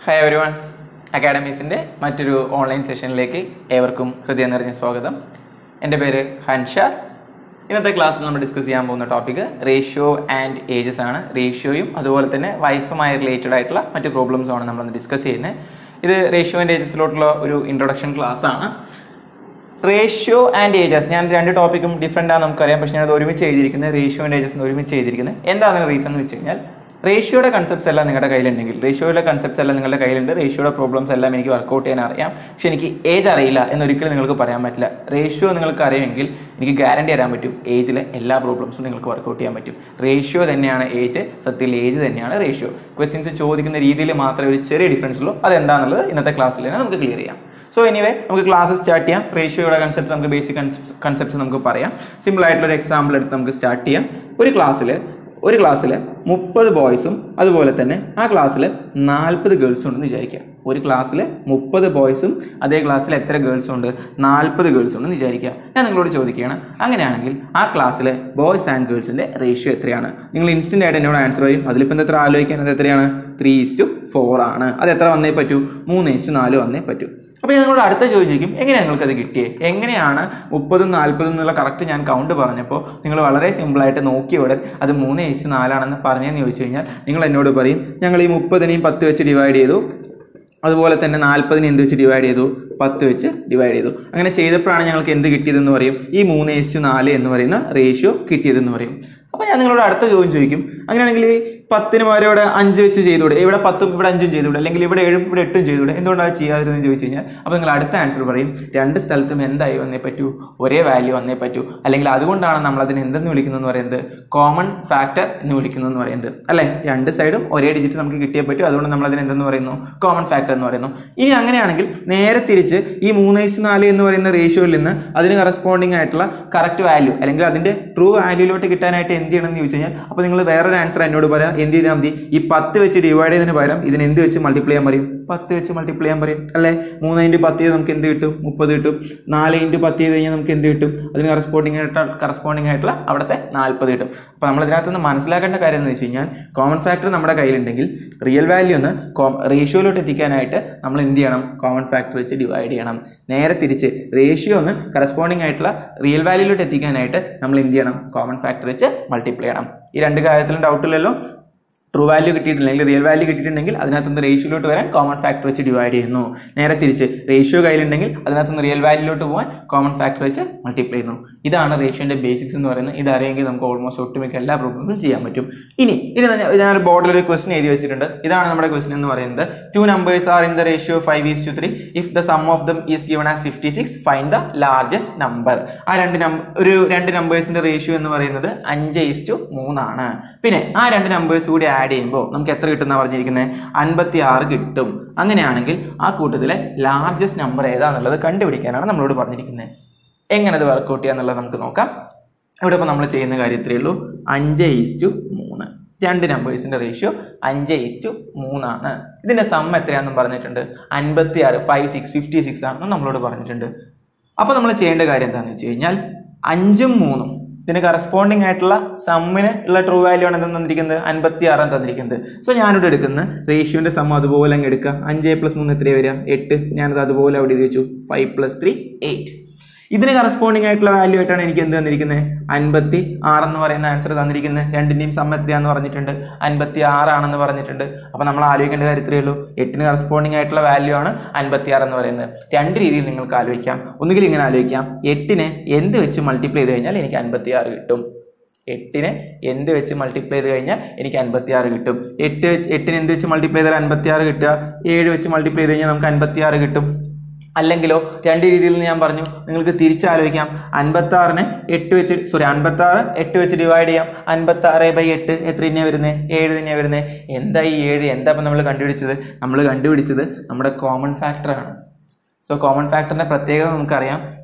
hi every one അക്കാഡമീസിൻ്റെ മറ്റൊരു online സെഷനിലേക്ക് ഏവർക്കും ഹൃദയം നിറഞ്ഞ സ്വാഗതം എൻ്റെ പേര് ഹൻഷാദ് ഇന്നത്തെ ക്ലാസ്സിൽ നമ്മൾ ഡിസ്കസ് ചെയ്യാൻ പോകുന്ന ടോപ്പിക് റേഷ്യോ ആൻഡ് ഏജസ് ആണ് റേഷ്യോയും അതുപോലെ തന്നെ വയസ്സുമായി റിലേറ്റഡ് ആയിട്ടുള്ള മറ്റ് പ്രോബ്ലംസും ആണ് നമ്മൾ ഡിസ്കസ് ചെയ്യുന്നത് ഇത് റേഷ്യോ ആൻഡ് ഏജസിലോട്ടുള്ള ഒരു ഇൻട്രൊഡക്ഷൻ ക്ലാസ് ആണ് റേഷ്യോ ആൻഡ് ഏജസ് ഞാൻ രണ്ട് ടോപ്പിക്കും ഡിഫറെൻ്റ് ആണ് നമുക്കറിയാം പക്ഷേ ഞാനത് ഒരുമിച്ച് എഴുതിയിരിക്കുന്നത് റേഷ്യോ ആൻഡ് ഏജസ് ഒരുമിച്ച് എഴുതിയിരിക്കുന്നത് എന്താണ് റീസൺ എന്ന് വെച്ച് കഴിഞ്ഞാൽ റേഷ്യോയുടെ കൺസെപ്റ്റ്സ് എല്ലാം നിങ്ങളുടെ കയ്യിലുണ്ടെങ്കിൽ റേഷ്യോയുടെ കൺസെപ്റ്റ്സ് എല്ലാം നിങ്ങളുടെ കയ്യിലുണ്ട് റേഷ്യോയുടെ പ്രോബ്ലംസ് എല്ലാം എനിക്ക് വർക്കൗട്ട് ചെയ്യാൻ അറിയാം പക്ഷെ എനിക്ക് ഏജ് അറിയില്ല എന്നൊരിക്കലും നിങ്ങൾക്ക് പറയാൻ പറ്റില്ല റേഷ്യോ നിങ്ങൾക്ക് അറിയുമെങ്കിൽ എനിക്ക് ഗ്യാരണ്ടി തരാൻ പറ്റും ഏജിലെ എല്ലാ പ്രോബ്ലംസും നിങ്ങൾക്ക് വർക്കൗട്ട് ചെയ്യാൻ പറ്റും റേഷ്യോ തന്നെയാണ് ഏജ് സത്യത്തിൽ ഏജ് തന്നെയാണ് റേഷ്യോ ക്വസ്റ്റ്യൻസ് ചോദിക്കുന്ന രീതിയിൽ മാത്രമേ ഒരു ചെറിയ ഡിഫറൻസ് ഉള്ളൂ അതെന്താണെന്നുള്ളത് ഇന്നത്തെ ക്ലാസ്സിൽ തന്നെ നമുക്ക് ക്ലിയർ ചെയ്യാം സോ എനിവേ നമുക്ക് ക്ലാസ് സ്റ്റാർട്ട് ചെയ്യാം റേഷ്യോയുടെ കൺസെപ്റ്റ് നമുക്ക് ബേസിക് കൺസെപ്റ്റ്സ് നമുക്ക് പറയാം സിമ്പിൾ ആയിട്ടുള്ള ഒരു എക്സാമ്പിൾ എടുത്ത് നമുക്ക് സ്റ്റാർട്ട് ചെയ്യാം ഒരു ക്ലാസ്സിൽ ഒരു ക്ലാസ്സിൽ മുപ്പത് ബോയ്സും അതുപോലെ തന്നെ ആ ക്ലാസ്സിൽ നാൽപ്പത് ഗേൾസും ഉണ്ടെന്ന് വിചാരിക്കുക ഒരു ക്ലാസ്സിൽ മുപ്പത് ബോയ്സും അതേ ക്ലാസ്സിൽ എത്ര ഗേൾസും ഉണ്ട് നാൽപ്പത് ഗേൾസും ഉണ്ടെന്ന് വിചാരിക്കുക ഞാൻ നിങ്ങളോട് ചോദിക്കുകയാണ് അങ്ങനെയാണെങ്കിൽ ആ ക്ലാസ്സിലെ ബോയ്സ് ആൻഡ് ഗേൾസിൻ്റെ റേഷ്യോ എത്രയാണ് നിങ്ങൾ ഇൻസ്റ്റൻ്റ് ആയിട്ട് എന്നോട് ആൻസർ ചെയ്യും അതിലിപ്പോൾ എത്ര ആലോചിക്കാൻ അത് എത്രയാണ് ത്രീ ഇസ്റ്റു ഫോർ ആണ് അത് എത്ര വന്നേ പറ്റൂ മൂന്ന് ഇസ്റ്റു നാല് വന്നേ പറ്റൂ അപ്പോൾ ഞാൻ നിങ്ങളോട് അടുത്ത ചോദിക്കും എങ്ങനെയാണ് നിങ്ങൾക്ക് അത് കിട്ടിയത് എങ്ങനെയാണ് മുപ്പതും നാൽപ്പതും എന്നുള്ള കറക്റ്റ് ഞാൻ കൗണ്ട് പറഞ്ഞപ്പോൾ നിങ്ങൾ വളരെ സിമ്പിളായിട്ട് നോക്കിയവിടെ അത് മൂന്ന് ഇസ്റ്റു നാലാണെന്ന് പറഞ്ഞതെന്ന് ചോദിച്ചു കഴിഞ്ഞാൽ നിങ്ങൾ എന്നോട് പറയും ഞങ്ങൾ ഈ മുപ്പതിനെയും പത്ത് വെച്ച് ഡിവൈഡ് ചെയ്തു അതുപോലെ തന്നെ നാൽപ്പതിനെ എന്ത് വെച്ച് ഡിവൈഡ് ചെയ്തു പത്ത് വെച്ച് ഡിവൈഡ് ചെയ്തു അങ്ങനെ ചെയ്തപ്പോഴാണ് ഞങ്ങൾക്ക് എന്ത് കിട്ടിയതെന്ന് പറയും ഈ മൂന്ന് എസ് നാല് എന്ന് പറയുന്ന റേഷ്യോ കിട്ടിയതെന്ന് പറയും അപ്പോൾ ഞാൻ നിങ്ങളോട് അടുത്ത ചോദ്യം ചോദിക്കും അങ്ങനെയാണെങ്കിൽ ഈ പത്തിന് പകരം ഇവിടെ അഞ്ച് വെച്ച് ചെയ്തുകൂടെ ഇവിടെ പത്തും ഇവിടെ അഞ്ചും ചെയ്തുകൂടെ അല്ലെങ്കിൽ ഇവിടെ ഏഴും ഇവിടെ എട്ടും ചെയ്തുകൂടെ എന്തുകൊണ്ടാണ് ചെയ്യാതിരുന്നത് ചോദിച്ചു കഴിഞ്ഞാൽ അപ്പോൾ നിങ്ങൾ അടുത്ത ആൻസർ പറയും രണ്ട് സ്ഥലത്തും എന്തായി വന്നേ പറ്റൂ ഒരേ വാല്യൂ വന്നേ പറ്റൂ അല്ലെങ്കിൽ അതുകൊണ്ടാണ് നമ്മൾ അതിന് എന്തെന്ന് വിളിക്കുന്നതെന്ന് പറയുന്നത് കോമൺ ഫാക്ടർ എന്ന് വിളിക്കുന്നതെന്ന് പറയുന്നത് അല്ലേ രണ്ട് സൈഡും ഒരേ ഡിജിറ്റ് നമുക്ക് കിട്ടിയേ പറ്റൂ അതുകൊണ്ട് നമ്മൾ അതിന് എന്തെന്ന് പറയുന്നു കോമൺ ഫാക്ടർ എന്ന് പറയുന്നു ഇനി അങ്ങനെയാണെങ്കിൽ നേരെ തിരിച്ച് ഈ മൂന്ന് ഇസ് നാല് എന്ന് പറയുന്ന റേഷ്യോയിൽ നിന്ന് അതിന് കറസ്പോണ്ടിങ് ആയിട്ടുള്ള കറക്റ്റ് വാല്യൂ അല്ലെങ്കിൽ അതിന്റെ ട്രൂ വാല്യൂലോട്ട് കിട്ടാനായിട്ട് എന്ത് ചെയ്യണം എന്ന് ചോദിച്ചു കഴിഞ്ഞാൽ അപ്പോൾ നിങ്ങൾ വേറൊരു ആൻസർ എന്നോട് പറയാം എന്ത് ചെയ്താൽ മതി ഈ പത്ത് വെച്ച് ഡിവൈഡ് ചെയ്തതിന് പകരം ഇതിന് എന്ത് വെച്ച് മൾട്ടിപ്ലൈ ചെയ്യാൻ പറയും പത്ത് വെച്ച് മൾട്ടിപ്ലൈ ചെയ്യാൻ പറയും അല്ലേ മൂന്ന് ഇൻറ്റു പത്ത് ചെയ്ത് നമുക്ക് എന്ത് കിട്ടും മുപ്പത് കിട്ടും നാല് ഇൻറ്റു പത്ത് ചെയ്ത് കഴിഞ്ഞാൽ നമുക്ക് എന്ത് കിട്ടും അതിന് കറസ്പോണ്ടിങ് ആയിട്ട് കറസ്പോണ്ടിങ് ആയിട്ടുള്ള അവിടുത്തെ നാൽപ്പത് കിട്ടും അപ്പോൾ നമ്മൾ ഇതിനകത്തുനിന്ന് മനസ്സിലാക്കേണ്ട കാര്യം എന്ന് വെച്ച് കഴിഞ്ഞാൽ കോമൺ ഫാക്ടർ നമ്മുടെ കയ്യിലുണ്ടെങ്കിൽ റിയൽ വാല്യൂ ഒന്ന് റേഷ്യോയിലോട്ട് എത്തിക്കാനായിട്ട് നമ്മൾ എന്ത് ചെയ്യണം കോമൺ ഫാക്ടർ വെച്ച് ഡിവൈഡ് ചെയ്യണം നേരെ തിരിച്ച് റേഷ്യോ ഒന്ന് കറസ്പോണ്ടിങ് ആയിട്ടുള്ള റിയൽ വാല്യൂയിലോട്ട് എത്തിക്കാനായിട്ട് നമ്മൾ എന്ത് ചെയ്യണം കോമൺ ഫാക്ടർ വെച്ച് മൾട്ടിപ്ലൈ ചെയ്യണം ഈ രണ്ട് കാര്യത്തിലും ഡൗട്ടില്ലല്ലോ ട്രൂ വാല്യൂ കിട്ടിയിട്ടുണ്ടെങ്കിൽ റിയൽ വാല്യൂ കിട്ടിയിട്ടുണ്ടെങ്കിൽ അതിനകത്തുനിന്ന് റേഷ്യോയിലോട്ട് വരാൻ കോമൺ ഫാക്ടർ വെച്ച് ഡിവൈഡ് ചെയ്യുന്നു നേരെ തിരിച്ച് റേഷ്യോ കയ്യിലുണ്ടെങ്കിൽ അതിനകത്തുനിന്ന് റിയൽ വാല്യൂയിലോട്ട് പോകാൻ കോമൺ ഫാക്ടർ വെച്ച് മൾട്ടിപ്ലൈ ചെയ്യുന്നു ഇതാണ് റേഷ്യോന്റെ ബേസിക്സ് എന്ന് പറയുന്നത് ഇതറിയെങ്കിൽ നമുക്ക് ഓൾമോസ്റ്റ് ഒട്ടുമിക്ക എല്ലാ പ്രോബ്ലംസും ചെയ്യാൻ പറ്റും ഇനി ഇത് ഞാൻ- ഞാൻ ഒരു ബോർഡിൽ ഒരു ക്വസ്റ്റൻ എഴുതി വെച്ചിട്ടുണ്ട് ഇതാണ് നമ്മുടെ ക്വസ്റ്റൻ എന്ന് പറയുന്നത് two numbers are in the ratio five is to three if the sum of them is given as fifty six find the largest number ആ രണ്ട് നമ്പർ ഒരു രണ്ട് നമ്പേഴ്സിന്റെ റേഷ്യോ എന്ന് പറയുന്നത് അഞ്ച് ഈസ് ടു മൂന്നാണ് പിന്നെ ആ രണ്ട് നമ്പേഴ്സ് കൂടി ആഡ് ചെയ്യുമ്പോൾ നമുക്ക് എത്ര കിട്ടുന്ന പറഞ്ഞിരിക്കുന്നത് അൻപത്തി ആറ് കിട്ടും അങ്ങനെയാണെങ്കിൽ ആ കൂട്ടത്തിലെ ലാർജസ്റ്റ് നമ്പർ ഏതാന്നുള്ളത് കണ്ടുപിടിക്കാനാണ് നമ്മളോട് പറഞ്ഞിരിക്കുന്നത് എങ്ങനെ അത് വർക്കൗട്ട് ചെയ്യാന്നുള്ളത് നമുക്ക് നോക്കാം ഇവിടെ ഇപ്പോൾ നമ്മൾ ചെയ്യുന്ന കാര്യത്തിലേ ഉള്ളൂ അഞ്ച് ഈസ്റ്റു മൂന്ന് രണ്ട് നമ്പേഴ്സിന്റെ റേഷ്യോ അഞ്ച് ഈസ്റ്റു മൂന്നാണ് ഇതിന്റെ സം എത്രയാണെന്നും പറഞ്ഞിട്ടുണ്ട് അൻപത്തി ആറ് ഫൈവ് സിക്സ് ഫിഫ്റ്റി സിക്സ് ആണെന്നും നമ്മളോട് പറഞ്ഞിട്ടുണ്ട് അപ്പോൾ നമ്മൾ ചെയ്യേണ്ട കാര്യം എന്താണെന്ന് വെച്ച് കഴിഞ്ഞാൽ അഞ്ചും മൂന്നും ഇതിന് കറസ്പോണ്ടിങ് ആയിട്ടുള്ള സമ്മിന് ഉള്ള ട്രൂ വാല്യൂ ആണ് എന്തെന്ന് തന്നിരിക്കുന്നത് അൻപത്തി ആറാണ് തന്നിരിക്കുന്നത് സോ ഞാനിവിടെ എടുക്കുന്ന റേഷ്യോന്റെ സം അതുപോലെ അങ്ങ് എടുക്കുക അഞ്ച് പ്ലസ് മൂന്ന് എത്രയാണ് വരിക എട്ട് ഞാനത് അതുപോലെ അവിടെ എഴുതി വെച്ചു ഫൈവ് പ്ലസ് ത്രീ എയ്റ്റ് ഇതിന് കറസ്പോണ്ടിങ് ആയിട്ടുള്ള വാല്യൂ ആയിട്ടാണ് എനിക്ക് എന്ത് തന്നിരിക്കുന്നത് അൻപത്തി ആറെന്ന് പറയുന്ന ആൻസർ തന്നിരിക്കുന്നത് രണ്ടിന്റെയും സം എത്രയാന്ന് പറഞ്ഞിട്ടുണ്ട് അൻപത്തി ആറാണെന്ന് പറഞ്ഞിട്ടുണ്ട് അപ്പോൾ നമ്മൾ ആലോചിക്കേണ്ട കാര്യം ഇത്രയേ ഉള്ളൂ എട്ടിന് കറസ്പോണ്ടിങ് ആയിട്ടുള്ള വാല്യൂ ആണ് അൻപത്തി ആറ് എന്ന് പറയുന്നത് രണ്ട് രീതിയിൽ നിങ്ങൾക്ക് ആലോചിക്കാം ഒന്നുകിൽ ഇങ്ങനെ ആലോചിക്കാം എട്ടിനെ എന്ത് വെച്ച് മൾട്ടിപ്ലൈ ചെയ്ത് കഴിഞ്ഞാൽ എനിക്ക് അൻപത്തി ആറ് കിട്ടും എട്ടിനെ എന്ത് വെച്ച് മൾട്ടിപ്ലൈ ചെയ്ത് കഴിഞ്ഞാൽ എനിക്ക് അൻപത്തി ആറ് കിട്ടും എട്ട് വെച്ച് എട്ടിന് എന്ത് വെച്ച് മൾട്ടിപ്ലൈ ചെയ്താൽ അൻപത്തി ആറ് കിട്ടുക ഏഴ് വെച്ച് മൾട്ടിപ്ലൈ ചെയ്ത് കഴിഞ്ഞാൽ നമുക്ക് അൻപത്തി ആറ് കിട്ടും അല്ലെങ്കിലോ രണ്ട് രീതിയിൽ ഞാൻ പറഞ്ഞു നിങ്ങൾക്ക് തിരിച്ചാലോചിക്കാം അൻപത്തി ആറിന് എട്ട് വെച്ച് സോറി അൻപത്തി ആറ് എട്ട് വെച്ച് ഡിവൈഡ് ചെയ്യാം അൻപത്തി ആറ് ബൈ എട്ട് എത്ര തന്നെയാണ് വരുന്നത് ഏഴ് തന്നെയാണ് വരുന്നത് എന്താ ഈ ഏഴ് എന്താ ഇപ്പം നമ്മൾ കണ്ടുപിടിച്ചത് നമ്മൾ കണ്ടുപിടിച്ചത് നമ്മുടെ കോമൺ ഫാക്ടറാണ് സോ കോമൺ ഫാക്ടറിന്റെ പ്രത്യേകത നമുക്കറിയാം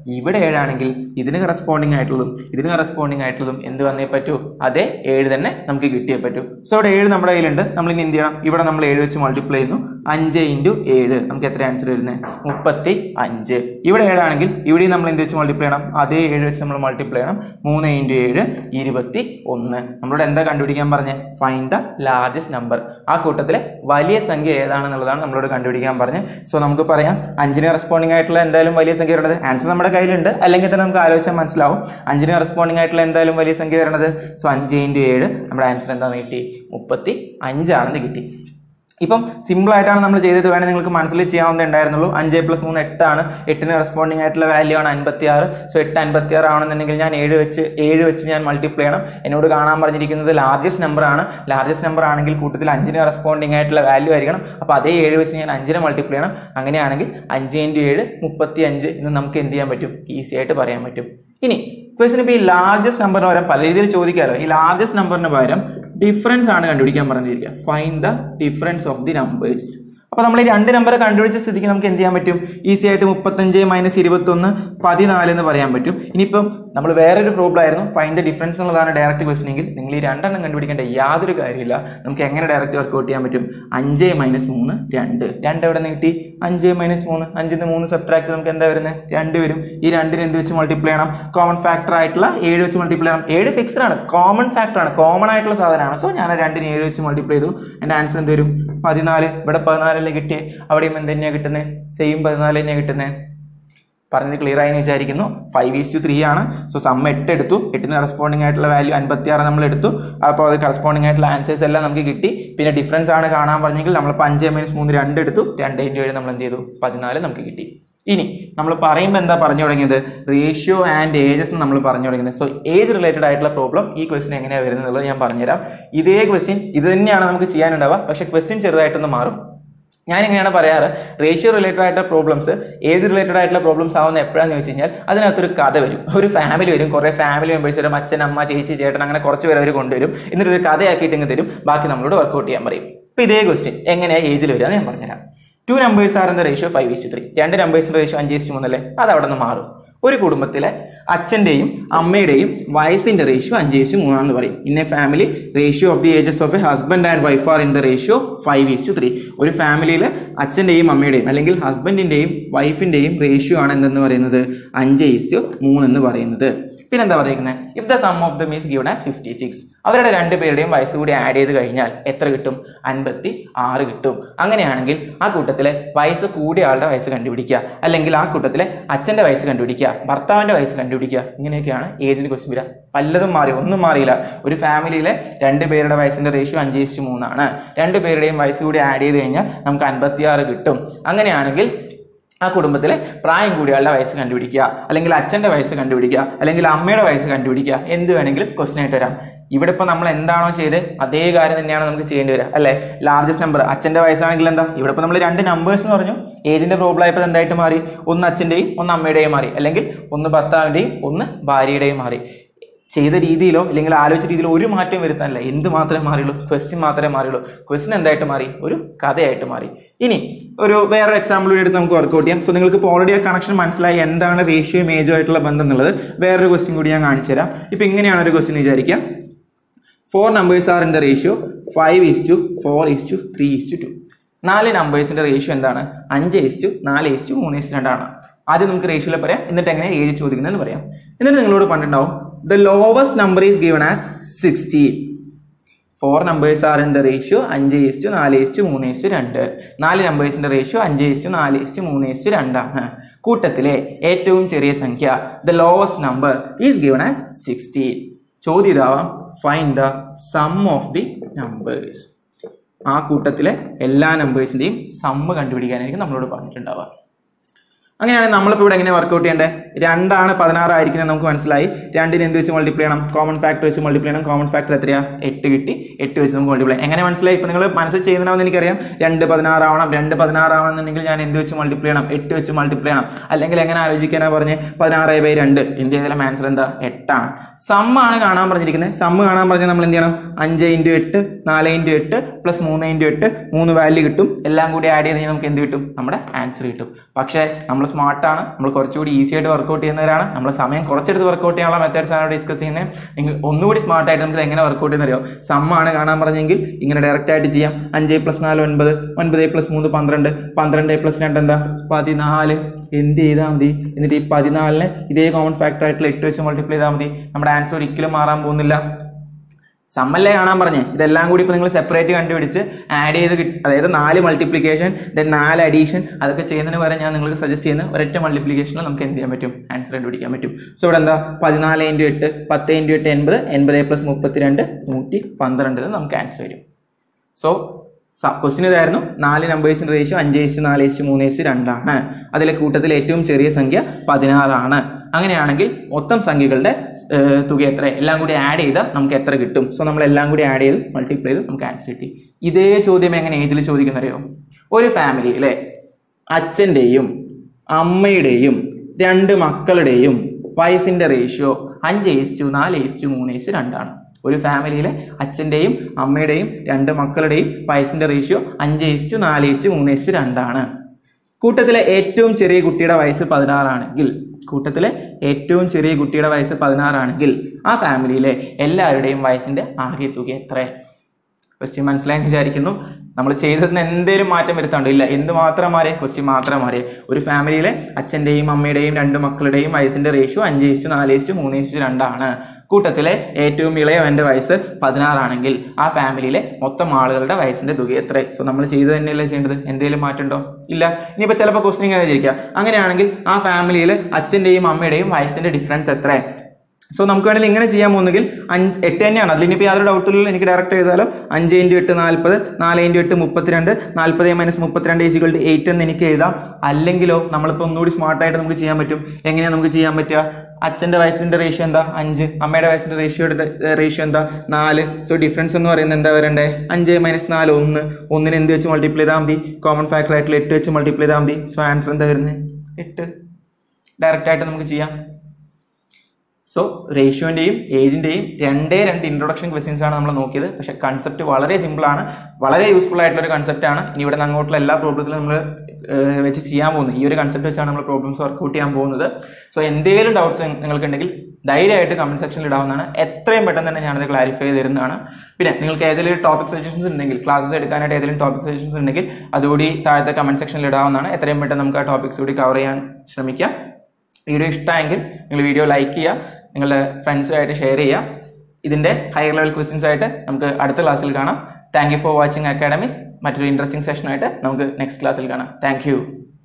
ഇവിടെ ഏഴാണെങ്കിൽ ഇതിന് കറസ്പോണ്ടിങ് ആയിട്ടുള്ളതും ഇതിന് കറസ്പോണ്ടിങ് ആയിട്ടുള്ളതും എന്ത് വന്നേ പറ്റൂ അതേ ഏഴ് തന്നെ നമുക്ക് കിട്ടിയേ പറ്റൂ സോ ഇവിടെ ഏഴ് നമ്മുടെ കയ്യിലുണ്ട് നമ്മൾ ഇനി എന്ത് ചെയ്യണം ഇവിടെ നമ്മൾ ഏഴ് വെച്ച് മൾട്ടിപ്ലൈ ചെയ്യുന്നു അഞ്ച് ഇൻറ്റു ഏഴ് നമുക്ക് എത്ര ആൻസർ വരുന്നത് മുപ്പത്തി അഞ്ച് ഇവിടെ ഏഴാണെങ്കിൽ ഇവിടെയും നമ്മൾ എന്ത് വെച്ച് മൾട്ടിപ്ലൈ ചെയ്യണം അതേ ഏഴ് വെച്ച് നമ്മൾ മൾട്ടിപ്ലൈ ചെയ്യണം മൂന്ന് ഇൻറ്റു ഏഴ് ഇരുപത്തി ഒന്ന് നമ്മളോട് എന്താ കണ്ടുപിടിക്കാൻ പറഞ്ഞത് ഫൈൻ ദ ലാർജസ്റ്റ് നമ്പർ ആ കൂട്ടത്തിലെ വലിയ സംഖ്യ ഏതാണെന്നുള്ളതാണ് നമ്മളോട് കണ്ടുപിടിക്കാൻ പറഞ്ഞത് സോ നമുക്ക് പറയാം അഞ്ചിന് കറസ്പോണ്ടിങ് ആയിട്ടുള്ള എന്തായാലും വലിയ സംഖ്യ വരുന്നത് ആൻസർ നമ്മുടെ കയ്യിലുണ്ട് അല്ലെങ്കിൽ തന്നെ നമുക്ക് ആലോചിച്ചാൽ മനസ്സിലാവും അഞ്ചിന് കറസ്പോണ്ടിങ് ആയിട്ടുള്ള എന്തായാലും വലിയ സംഖ്യ വരുന്നത് സോ അഞ്ച് ഇൻറ്റു ഏഴ് നമ്മുടെ ആൻസർ എന്താണെന്ന് കിട്ടി മുപ്പത്തി അഞ്ചാണെന്ന് കിട്ടി ഇപ്പം സിമ്പിൾ ആയിട്ടാണ് നമ്മൾ ചെയ്തിട്ട് വേണമെങ്കിൽ നിങ്ങൾക്ക് മനസ്സിൽ ചെയ്യാവുന്നേ ഉണ്ടായിരുന്നുള്ളൂ അഞ്ച് പ്ലസ് മൂന്ന് എട്ടാണ് എട്ടിന് റെസ്പോണ്ടിങ് ആയിട്ടുള്ള വാല്യൂ ആണ് അൻപത്തി ആറ് സോ എട്ട് അൻപത്തി ആറ് ആണെന്നുണ്ടെങ്കിൽ ഞാൻ ഏഴ് വെച്ച് ഏഴ് വെച്ച് ഞാൻ മൾട്ടിപ്ലൈ ചെയ്യണം എന്നോട് കാണാൻ പറഞ്ഞിരിക്കുന്നത് ലാർജസ്റ്റ് നമ്പർ ആണ് ലാർജസ്റ്റ് നമ്പർ ആണെങ്കിൽ കൂട്ടത്തിൽ അഞ്ചിന് റെസ്പോണ്ടിങ് ആയിട്ടുള്ള വാല്യൂ ആയിരിക്കണം അപ്പോൾ അതേ ഏഴ് വെച്ച് ഞാൻ അഞ്ചിനെ മൾട്ടിപ്ലൈ ചെയ്യണം അങ്ങനെയാണെങ്കിൽ അഞ്ച് ഇൻറ്റു ഏഴ് മുപ്പത്തി അഞ്ച് എന്ന് നമുക്ക് എന്ത് ചെയ്യാൻ പറ്റും ഈസി ആയിട്ട് പറയാൻ പറ്റും ഇനി ക്വസ്റ്റിന് ഇപ്പോൾ ഈ ലാർജസ്റ്റ് നമ്പറിന് പകരം പല രീതിയിൽ ചോദിക്കാമല്ലോ ഈ ലാർജസ്റ്റ് നമ്പറിന് പകരം ഡിഫറൻസ് ആണ് കണ്ടുപിടിക്കാൻ പറഞ്ഞിരിക്കുക find the difference of the numbers അപ്പോൾ നമ്മൾ ഈ രണ്ട് നമ്പർ കണ്ടുപിടിച്ച സ്ഥിതിക്ക് നമുക്ക് എന്ത് ചെയ്യാൻ പറ്റും ഈസി ആയിട്ട് മുപ്പത്തഞ്ച് മൈനസ് ഇരുപത്തൊന്ന് പതിനാല് എന്ന് പറയാൻ പറ്റും ഇനിയിപ്പം നമ്മൾ വേറൊരു പ്രോബ്ലം ആയിരുന്നു ഫൈൻ ദ ഡിഫറൻസ് എന്നുള്ളതാണ് ഡയറക്റ്റ് ക്വസ്റ്റൻ എങ്കിൽ നിങ്ങൾ ഈ രണ്ടെണ്ണം കണ്ടുപിടിക്കേണ്ട യാതൊരു കാര്യമില്ല നമുക്ക് എങ്ങനെ ഡയറക്റ്റ് വർക്ക്ഔട്ട് ചെയ്യാൻ പറ്റും അഞ്ച് മൈനസ് മൂന്ന് രണ്ട് രണ്ട് എവിടെ നിന്ന് കിട്ടി അഞ്ച് മൈനസ് മൂന്ന് അഞ്ചിൽ നിന്ന് മൂന്ന് സബ്ട്രാക്ട് നമുക്ക് എന്താ വരുന്നത് രണ്ട് വരും ഈ രണ്ടിന് എന്ത് വെച്ച് മൾട്ടിപ്ലൈ ചെയ്യണം കോമൺ ഫാക്ടർ ആയിട്ടുള്ള ഏഴ് വെച്ച് മൾട്ടിപ്ലൈ ചെയ്യണം ഏഴ് ഫിക്സ്ഡ് ആണ് കോമൺ ഫാക്ടർ ആണ് കോമൺ ആയിട്ടുള്ള സാധനമാണ് സോ ഞാൻ ആ രണ്ടിന് ഏഴ് വെച്ച് മൾട്ടിപ്ലൈ ചെയ്തു എൻ്റെ ആൻസർ എന്ത് വരും പതിനാല് ഇവിടെ പതിനാലല്ലേ കിട്ടിയേ അവിടെയും എന്ത് തന്നെയാണ് കിട്ടുന്നത് സെയിം പതിനാല് തന്നെയാണ് കിട്ടുന്നത് പറഞ്ഞത് ക്ലിയർ ആയി എന്ന് വിചാരിക്കുന്നു ഫൈവ് ഈസ് ടു ത്രീ ആണ് സോ സമ്മ എട്ട് എടുത്തു എട്ടിന് കറസ്പോണ്ടിങ് ആയിട്ടുള്ള വാല്യൂ അൻപത്തി ആറ് നമ്മൾ എടുത്തു അപ്പോൾ അത് കറസ്പോണ്ടിങ് ആയിട്ടുള്ള ആൻസേഴ്സ് എല്ലാം നമുക്ക് കിട്ടി പിന്നെ ഡിഫറൻസ് ആണ് കാണാൻ പറഞ്ഞെങ്കിൽ നമ്മളിപ്പോൾ അഞ്ച് മൈനസ് മൂന്ന് രണ്ട് എടുത്തു രണ്ട് ഇൻറ്റു ഏഴ് നമ്മൾ എന്ത് ചെയ്തു പതിനാല് നമുക്ക് കിട്ടി ഇനി നമ്മൾ പറയുമ്പോൾ എന്താ പറഞ്ഞു തുടങ്ങിയത് റേഷ്യോ ആൻഡ് ഏജസ് നമ്മൾ പറഞ്ഞു തുടങ്ങിയത് സോ ഏജ് റിലേറ്റഡ് ആയിട്ടുള്ള പ്രോബ്ലം ഈ ക്വസ്റ്റ്യൻ എങ്ങനെയാണ് വരുന്നത് എന്നുള്ളത് ഞാൻ പറഞ്ഞുതരാം ഇതേ ക്വസ്റ്റ്യൻ ഇത് തന്നെയാണ് നമുക്ക് ചെയ്യാനുണ്ടാവുക പക്ഷേ ക്വസ്റ്റ്യൻ ചെറുതായിട്ടൊന്ന് മാറും ഞാൻ എങ്ങനെയാണ് പറയാറ് റേഷ്യോ റിലേറ്റഡ് ആയിട്ടുള്ള പ്രോബ്ലംസ് ഏജ് റിലേറ്റഡ് ആയിട്ടുള്ള പ്രോബ്ലംസ് ആവുന്ന എപ്പോഴാണെന്ന് ചോദിച്ചു കഴിഞ്ഞാൽ അതിനകത്തൊരു കഥ വരും ഒരു ഫാമിലി വരും കുറേ ഫാമിലി മെമ്പേഴ്സ് വരും അച്ഛൻ അമ്മ ചേച്ചി ചേട്ടൻ അങ്ങനെ കുറച്ച് പേര് അവർ കൊണ്ടുവരും എന്നിട്ട് ഒരു കഥയാക്കിയിട്ട് ഇങ്ങ് തരും ബാക്കി നമ്മളോട് വർക്കൗട്ട് ചെയ്യാൻ പറയും ഇപ്പം ഇതേ ക്വസ്റ്റ്യൻ എങ്ങനെയാണ് ഏജിൽ വരിക എന്ന് ഞാൻ പറഞ്ഞുതരാം ടു നമ്പേഴ്സ് ആർ എന്ന റേഷ്യോ ഫൈവ് ഇസ്റ്റ് ത്രീ രണ്ട് നമ്പേഴ്സിന്റെ റേഷ്യോ അഞ്ച് ഇസ്റ്റ് മൂന്നല്ലേ അത് അവിടെ നിന്ന് മാറും ഒരു കുടുംബത്തിലെ അച്ഛൻ്റെയും അമ്മയുടെയും വയസ്സിന്റെ റേഷ്യോ അഞ്ച് ഇസ്റ്റ് മൂന്നാണെന്ന് പറയും in a family ratio of the ages of a husband and wife are in the ratio five is to three ഒരു ഫാമിലിയിൽ അച്ഛൻ്റെയും അമ്മയുടെയും അല്ലെങ്കിൽ ഹസ്ബൻഡിൻ്റെയും വൈഫിൻ്റെയും റേഷ്യോ ആണ് എന്തെന്ന് പറയുന്നത് അഞ്ച് ഇസ്റ്റു മൂന്നെന്ന് പറയുന്നത് പിന്നെന്താ പറയുന്നത് if the sum of the മീസ് ഗിവൺ ആസ് ഫിഫ്റ്റി സിക്സ് അവരുടെ രണ്ട് പേരുടെയും വയസ്സ് കൂടി ആഡ് ചെയ്ത് കഴിഞ്ഞാൽ എത്ര കിട്ടും അൻപത്തി ആറ് കിട്ടും അങ്ങനെയാണെങ്കിൽ ആ കൂട്ടത്തിലെ വയസ്സ് കൂടിയ ആളുടെ വയസ്സ് കണ്ടുപിടിക്കുക അല്ലെങ്കിൽ ആ കൂട്ടത്തിലെ അച്ഛൻ്റെ വയസ്സ് കണ്ടുപിടിക്കുക ഭർത്താവിൻ്റെ വയസ്സ് കണ്ടുപിടിക്കുക ഇങ്ങനെയൊക്കെയാണ് ഏജിന് ക്വസ്റ്റ്യൻ വരിക പലതും മാറി ഒന്നും മാറിയില്ല ഒരു ഫാമിലിയിലെ രണ്ട് പേരുടെ വയസ്സിൻ്റെ റേഷ്യോ അഞ്ച് ഇസ്റ്റു മൂന്നാണ് രണ്ട് പേരുടെയും വയസ്സ് കൂടി ആഡ് ചെയ്ത് കഴിഞ്ഞാൽ നമുക്ക് അൻപത്തിയാറ് കിട്ടും അങ്ങനെയാണെങ്കിൽ ആ കുടുംബത്തിലെ പ്രായം കൂടിയാളുടെ വയസ്സ് കണ്ടുപിടിക്കുക അല്ലെങ്കിൽ അച്ഛൻ്റെ വയസ്സ് കണ്ടുപിടിക്കുക അല്ലെങ്കിൽ അമ്മയുടെ വയസ്സ് കണ്ടുപിടിക്കുക എന്ത് വേണമെങ്കിലും ക്വസ്റ്റൻ ആയിട്ട് വരാം ഇവിടെ ഇപ്പോൾ നമ്മൾ എന്താണോ ചെയ്ത് അതേ കാര്യം തന്നെയാണ് നമുക്ക് ചെയ്യേണ്ടി വരിക അല്ലേ ലാർജസ്റ്റ് നമ്പർ അച്ഛൻ്റെ വയസ്സാണെങ്കിൽ എന്താ ഇവിടെ ഇപ്പോൾ നമ്മൾ രണ്ട് നമ്പേഴ്സ് എന്ന് പറഞ്ഞു ഏജിൻ്റെ പ്രോബ്ലം ആയപ്പോൾ എന്തായിട്ട് മാറി ഒന്ന് അച്ഛൻ്റെയും ഒന്ന് അമ്മയുടെയും മാറി അല്ലെങ്കിൽ ഒന്ന് ഭർത്താവിൻ്റെയും ഒന്ന് ഭാര്യയുടെയും മാറി ചെയ്ത രീതിയിലോ അല്ലെങ്കിൽ ആലോചിച്ച രീതിയിലോ ഒരു മാറ്റം വരുത്താനില്ല എന്ത് മാത്രമേ മാറിയുള്ളൂ ക്വസ്റ്റ്യൻ മാത്രമേ മാറിയുള്ളൂ ക്വസ്റ്റ്യൻ എന്തായിട്ട് മാറി ഒരു കഥയായിട്ട് മാറി ഇനി ഒരു വേറൊരു എക്സാമ്പിൾ കൂടി എടുത്ത് നമുക്ക് വർക്കൗട്ട് ചെയ്യാം സോ നിങ്ങൾക്ക് ഇപ്പോൾ ഓൾറെഡി ആ കണക്ഷൻ മനസ്സിലായി എന്താണ് റേഷ്യോയും ഏജും ആയിട്ടുള്ള ബന്ധം എന്നുള്ളത് വേറൊരു ക്വസ്റ്റ്യൻ കൂടി ഞാൻ കാണിച്ചു തരാം ഇപ്പം ഇങ്ങനെയാണ് ഒരു ക്വസ്റ്റ്യൻ വിചാരിക്കുക four numbers are in the ratio five is to four is to three is to two നാല് നമ്പേഴ്സിന്റെ റേഷ്യോ എന്താണ് അഞ്ച് ഈസ് ടു നാല് ഈസ് ടു മൂന്ന് ഈസ് രണ്ടാണ് ആദ്യം നമുക്ക് റേഷ്യോയിൽ പറയാം എന്നിട്ട് എങ്ങനെ ഏജ് ചോദിക്കുന്നതെന്ന് പറയാം എന്നിട്ട് നിങ്ങളോട് പറഞ്ഞിട്ടുണ്ടാവും the lowest number is given as sixteen four numbers are in the ratio അഞ്ച് ഈസ്റ്റു നാല് ഈസ്റ്റു മൂന്ന് ഈസ്റ്റു രണ്ട് നാല് നമ്പേഴ്സിന്റെ റേഷ്യോ അഞ്ച് ഈസ്റ്റു നാല് ഈസ്റ്റു മൂന്ന് ഈസ്റ്റു രണ്ടാണ് കൂട്ടത്തിലെ ഏറ്റവും ചെറിയ സംഖ്യ the lowest number is given as sixteen ചോദ്യം ഇതാവാം find the sum of the numbers ആ കൂട്ടത്തിലെ എല്ലാ നമ്പേഴ്സിന്റെയും സമ്മ് കണ്ടുപിടിക്കാനായിരിക്കും നമ്മളോട് പറഞ്ഞിട്ടുണ്ടാവുക അങ്ങനെയാണെങ്കിൽ നമ്മളിപ്പോൾ ഇവിടെ എങ്ങനെ വർക്കൗട്ട് ചെയ്യേണ്ടത് രണ്ടാണ് പതിനാറായിരിക്കുന്നത് നമുക്ക് മനസ്സിലായി രണ്ടിന് എന്ത് വെച്ച് മൾട്ടിപ്ലൈ ചെയ്യണം കോമൺ ഫാക്ടർ വെച്ച് മൾട്ടിപ്ലൈ ചെയ്യണം കോമൺ ഫാക്ടർ എത്രയാ എട്ട് കിട്ടി എട്ട് വെച്ച് നമുക്ക് മൾട്ടിപ്ലൈ എങ്ങനെ മനസ്സിലായി ഇപ്പം നിങ്ങൾ മനസ്സിൽ ചെയ്യുന്നതാണെന്ന് എനിക്കറിയാം രണ്ട് പതിനാറാവണം രണ്ട് പതിനാറാവണമെന്നുണ്ടെങ്കിൽ ഞാൻ എന്ത് വെച്ച് മൾട്ടിപ്ലൈ ചെയ്യണം എട്ട് വെച്ച് മൾട്ടിപ്ലൈ ചെയ്യണം അല്ലെങ്കിൽ എങ്ങനെ ആലോചിക്കാനാ പറഞ്ഞ് പതിനാറ് ബൈ രണ്ട് എന്ത് ചെയ്താലും ആൻസർ എന്താ എട്ടാണ് സമ്മാണ് കാണാൻ പറഞ്ഞിരിക്കുന്നത് സമ്മ് കാണാൻ പറഞ്ഞാൽ നമ്മൾ എന്ത് ചെയ്യണം അഞ്ച് ഇൻറ്റു എട്ട് നാല് ഇൻറ്റു എട്ട് പ്ലസ് മൂന്ന് ഇൻറ്റു എട്ട് മൂന്ന് വാല്യൂ കിട്ടും എല്ലാം കൂടി ആഡ് ചെയ്ത് കഴിഞ്ഞാൽ നമുക്ക് എന്ത് കിട്ടും നമ്മുടെ ആൻസർ കിട്ടും പക്ഷേ നമ്മൾ സ്മാർട്ടാണ് നമ്മൾ കുറച്ചുകൂടി ഈസി ആയിട്ട് വർക്കൗട്ട് ചെയ്യുന്നവരാണ് നമ്മൾ സമയം കുറച്ചെടുത്ത് വർക്കൗട്ട് ചെയ്യാനുള്ള മെത്തേഡ്സ് ആണ് ഡിസ്കസ് ചെയ്യുന്നത് നിങ്ങൾ ഒന്നുകൂടി സ്മാർട്ടായിട്ട് നമുക്ക് എങ്ങനെ വർക്കൗട്ട് ചെയ്യുന്നറിയോ സമ്മാണ് കാണാൻ പറഞ്ഞെങ്കിൽ ഇങ്ങനെ ഡയറക്റ്റ് ആയിട്ട് ചെയ്യാം അഞ്ച് പ്ലസ് നാല് ഒൻപത് ഒൻപത് പ്ലസ് മൂന്ന് പന്ത്രണ്ട് പന്ത്രണ്ട് പ്ലസ് രണ്ട് എന്താ പതിനാല് എന്ത് ചെയ്താൽ മതി എന്നിട്ട് ഈ പതിനാലിനെ ഇതേ കോമൺ ഫാക്ടർ ആയിട്ടുള്ള എട്ട് വെച്ച് മൾട്ടിപ്ലൈ ചെയ്താൽ മതി നമ്മുടെ ആൻസർ ഒരിക്കലും മാറാൻ പോകുന്നില്ല സമ്മല്ലേ കാണാൻ പറഞ്ഞേ ഇതെല്ലാം കൂടി ഇപ്പോൾ നിങ്ങൾ സെപ്പറേറ്റ് കണ്ടുപിടിച്ച് ആഡ് ചെയ്ത് കിട്ടി അതായത് നാല് മൾട്ടിപ്ലിക്കേഷൻ ദെൻ നാല് അഡീഷൻ അതൊക്കെ ചെയ്യുന്നതിന് പകരം ഞാൻ നിങ്ങൾക്ക് സജസ്റ്റ് ചെയ്യുന്ന ഒരൊറ്റ മൾട്ടിപ്ലിക്കേഷനിൽ നമുക്ക് എന്ത് ചെയ്യാൻ പറ്റും ആൻസർ കണ്ടുപിടിക്കാൻ പറ്റും സോ ഇവിടെ എന്താ പതിനാല് ഇൻറ്റു എട്ട് പത്ത് ഇൻറ്റു എട്ട് എൺപത് എൺപത് പ്ലസ് മുപ്പത്തിരണ്ട് നൂറ്റി പന്ത്രണ്ട് എന്ന് നമുക്ക് ആൻസർ വരും സോ ക്വസ്റ്റ്യൻ ഇതായിരുന്നു നാല് നമ്പേഴ്സിന്റെ റേഷ്യോ അഞ്ച് ഏസ് നാല് ഏസ് മൂന്ന് ഏസ് രണ്ടാണ് അതിലെ കൂട്ടത്തിൽ ഏറ്റവും ചെറിയ സംഖ്യ പതിനാറാണ് അങ്ങനെയാണെങ്കിൽ മൊത്തം സംഖ്യകളുടെ ഏഹ്, തുക എത്ര എല്ലാം കൂടി ആഡ് ചെയ്താൽ നമുക്ക് എത്ര കിട്ടും സോ നമ്മൾ എല്ലാം കൂടി ആഡ് ചെയ്ത് മൾട്ടിപ്ലൈ ചെയ്ത് നമുക്ക് ആൻസർ കിട്ടി ഇതേ ചോദ്യം എങ്ങനെ ഏതിൽ ചോദിക്കുന്നറിയോ ഒരു ഫാമിലിയിലെ അച്ഛൻ്റെയും അമ്മയുടെയും രണ്ട് മക്കളുടെയും വയസ്സിന്റെ റേഷ്യോ അഞ്ച് ഏസ് നാല് ഏസ് മൂന്ന് ഏസ് രണ്ടാണ് ഒരു ഫാമിലിയിലെ അച്ഛൻ്റെയും അമ്മയുടെയും രണ്ട് മക്കളുടെയും വയസ്സിന്റെ റേഷ്യോ അഞ്ച് ഏസ് നാല് ഏസ് മൂന്ന് ഏസ് രണ്ടാണ് കൂട്ടത്തിലെ ഏറ്റവും ചെറിയ കുട്ടിയുടെ വയസ്സ് പതിനാറാണെങ്കിൽ കൂട്ടത്തിലെ ഏറ്റവും ചെറിയ കുട്ടിയുടെ വയസ്സ് പതിനാറാണെങ്കിൽ ആ ഫാമിലിയിലെ എല്ലാവരുടെയും വയസ്സിന്റെ ആകെ തുക എത്ര ക്വസ്റ്റ്യൻ മനസ്സിലായെന്ന് വിചാരിക്കുന്നു നമ്മൾ ചെയ്തതിന് എന്തെങ്കിലും മാറ്റം വരുത്താണ്ടോ ഇല്ല എന്ത് മാത്രം മാറിയ ക്വസ്റ്റ്യൻ മാത്രം മാറിയ ഒരു ഫാമിലിയിലെ അച്ഛൻ്റെയും അമ്മയുടെയും രണ്ട് മക്കളുടെയും വയസ്സിന്റെ റേഷ്യോ അഞ്ച് ഇസ്റ്റു നാല് ഇസ്റ്റു മൂന്ന് ഇസ്റ്റു രണ്ടാണ് കൂട്ടത്തിലെ ഏറ്റവും ഇളയവൻ്റെ വയസ്സ് പതിനാറാണെങ്കിൽ ആ ഫാമിലിയിലെ മൊത്തം ആളുകളുടെ വയസ്സിന്റെ തുക എത്ര സോ നമ്മൾ ചെയ്ത് തന്നെയല്ലേ ചെയ്യേണ്ടത് എന്തെങ്കിലും മാറ്റമുണ്ടോ ഇല്ല ഇനിയിപ്പോൾ ചിലപ്പോൾ ക്വസ്റ്റ്യൻ ഇങ്ങനെ ചോദിക്കുക അങ്ങനെയാണെങ്കിൽ ആ ഫാമിലിയിൽ അച്ഛൻ്റെയും അമ്മയുടെയും വയസ്സിന്റെ ഡിഫറൻസ് എത്ര സോ നമുക്ക് വേണമെങ്കിൽ ഇങ്ങനെ ചെയ്യാൻ പോകുന്നെങ്കിൽ അഞ്ച് എട്ട് തന്നെയാണ് അതിൽ ഇനിയിപ്പോൾ യാതൊരു ഡൗട്ടില്ല എനിക്ക് ഡയറക്റ്റ് ചെയ്താലോ അഞ്ച് ഇൻറ്റു എട്ട് നാൽപ്പത് നാല് ഇൻറ്റു എട്ട് മുപ്പത്തിരണ്ട് നാൽപ്പത് മൈനസ് മുപ്പത്തിരണ്ട് ഈസിക്വൾ ടു എയ്റ്റ് എന്ന് എനിക്ക് എഴുതാം അല്ലെങ്കിലോ നമ്മളിപ്പോൾ ഒന്നുകൂടി സ്മാർട്ടായിട്ട് നമുക്ക് ചെയ്യാൻ പറ്റും എങ്ങനെയാണ് നമുക്ക് ചെയ്യാൻ പറ്റുക അച്ഛൻ്റെ വയസ്സിൻ്റെ റേഷ്യോ എന്താ അഞ്ച് അമ്മയുടെ വയസ്സിൻ്റെ റേഷ്യോയുടെ റേഷ്യോ എന്താ നാല് സോ ഡിഫറൻസ് എന്ന് പറയുന്നത് എന്താ വരണ്ടേ അഞ്ച് മൈനസ് നാല് ഒന്ന് ഒന്നിന് എന്ത് വെച്ച് മൾട്ടിപ്ലൈ ചെയ്താൽ മതി കോമൺ ഫാക്ടർ ആയിട്ടുള്ള എട്ട് വെച്ച് മൾട്ടിപ്ലൈ ചെയ്താൽ മതി സോ ആൻസർ എന്താ വരുന്നത് എട്ട് ഡയറക്റ്റ് ആയിട്ട് നമുക്ക് ചെയ്യാം സോ റേഷ്യോൻ്റെയും ഏജിൻ്റെയും രണ്ടേ രണ്ട് ഇൻട്രൊഡക്ഷൻ ക്വസ്റ്റ്യൻസ് ആണ് നമ്മൾ നോക്കിയത് പക്ഷെ കൺസെപ്റ്റ് വളരെ സിമ്പിൾ ആണ് വളരെ യൂസ്ഫുൾ ആയിട്ടുള്ള ഒരു കൺസെപ്റ്റ് ആണ് ഇനി ഇവിടെ നിന്ന് അങ്ങോട്ടുള്ള എല്ലാ പ്രോബ്ലത്തിലും നമ്മൾ വെച്ച് ചെയ്യാൻ പോകുന്നത് ഈ ഒരു കൺസെപ്റ്റ് വെച്ചാണ് നമ്മൾ പ്രോബ്ലംസ് വർക്കൗട്ട് ചെയ്യാൻ പോകുന്നത് സോ എന്തെങ്കിലും ഡൗട്ട്സ് നിങ്ങൾക്കുണ്ടെങ്കിൽ ധൈര്യമായിട്ട് കമന്റ് സെക്ഷനിൽ ഇടാവുന്നതാണ് എത്രയും പെട്ടെന്ന് തന്നെ ഞാനത് ക്ലാരിഫൈ ചെയ്ത് തരുന്നതാണ് പിന്നെ നിങ്ങൾക്ക് ഏതെങ്കിലും ടോപ്പിക് സജഷൻസ് ഉണ്ടെങ്കിൽ ക്ലാസ്സസ് എടുക്കാനായിട്ട് ഏതെങ്കിലും ടോപ്പിക് സജഷൻസ് ഉണ്ടെങ്കിൽ അതുകൂടി താഴത്തെ കമന്റ് സെക്ഷനിൽ ഇടാവുന്നതാണ് എത്രയും പെട്ടെന്ന് നമുക്ക് ആ ടോപ്പിക്സ് കൂടി കവർ ചെയ്യാൻ ശ്രമിക്കാം വീഡിയോ ഇഷ്ടമായെങ്കിൽ നിങ്ങൾ വീഡിയോ ലൈക്ക് ചെയ്യുക നിങ്ങളുടെ ഫ്രണ്ട്സുമായിട്ട് ഷെയർ ചെയ്യുക ഇതിൻ്റെ ഹയർ ലെവൽ ക്വസ്റ്റ്യൻസ് ആയിട്ട് നമുക്ക് അടുത്ത ക്ലാസ്സിൽ കാണാം thank you for watching academics മറ്റൊരു ഇൻട്രസ്റ്റിംഗ് സെഷനായിട്ട് നമുക്ക് നെക്സ്റ്റ് ക്ലാസ്സിൽ കാണാം താങ്ക് യു